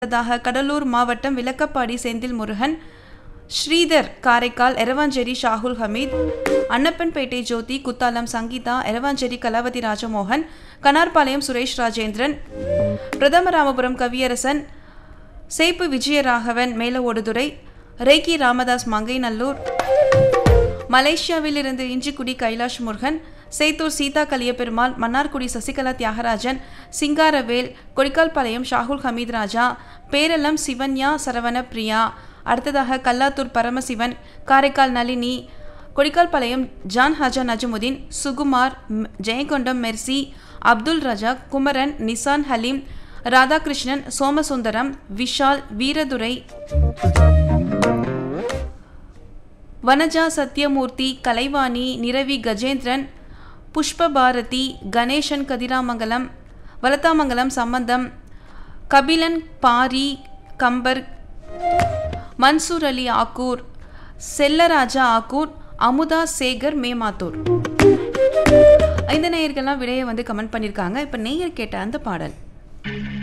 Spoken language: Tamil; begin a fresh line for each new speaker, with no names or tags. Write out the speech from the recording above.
அடுத்ததாக கடலூர் மாவட்டம் விளக்கப்பாடி செந்தில் முருகன் ஸ்ரீதர் காரைக்கால் எரவாஞ்சேரி ஷாகுல் ஹமீத் அன்னப்பன்பேட்டை ஜோதி குத்தாலம் சங்கீதா எரவாஞ்சேரி கலாவதி ராஜமோகன் கனார்பாளையம் சுரேஷ் ராஜேந்திரன் பிரதமராமபுரம் கவியரசன் சேப்பு விஜயராகவன் மேலவோடுதுறை ரேக்கி ராமதாஸ் மங்கைநல்லூர் மலேசியாவிலிருந்து இஞ்சிக்குடி கைலாஷ் முருகன் சேத்தூர் சீதா கலியபெருமாள் மன்னார்குடி சசிகலா தியாகராஜன் சிங்காரவேல் கொடிக்கால்பாளையம் ஷாகுல் ஹமீத் ராஜா பேரளம் சிவன்யா சரவண பிரியா அடுத்ததாக கல்லாத்தூர் பரமசிவன் காரைக்கால் நளினி கொடிக்கால்பாளையம் ஜான் ஹாஜா நஜமுதீன் சுகுமார் ம், ஜெயங்கொண்டம் மெர்சி அப்துல் ரஜாக் குமரன் நிசான் ஹலீம் ராதாகிருஷ்ணன் சோமசுந்தரம் விஷால் வீரதுரை வனஜா சத்யமூர்த்தி கலைவாணி நிரவி கஜேந்திரன் புஷ்பபாரதி கணேசன் கதிராமங்கலம் வலத்தாமங்கலம் சம்பந்தம் கபிலன் பாரி கம்பர் மன்சூர் அலி ஆக்கூர் செல்லராஜா ஆக்கூர் அமுதா சேகர் மேமாத்தூர் இந்த நேயர்கள்லாம் விடையை வந்து கமெண்ட் பண்ணியிருக்காங்க இப்போ நேயர் கேட்ட அந்த பாடல்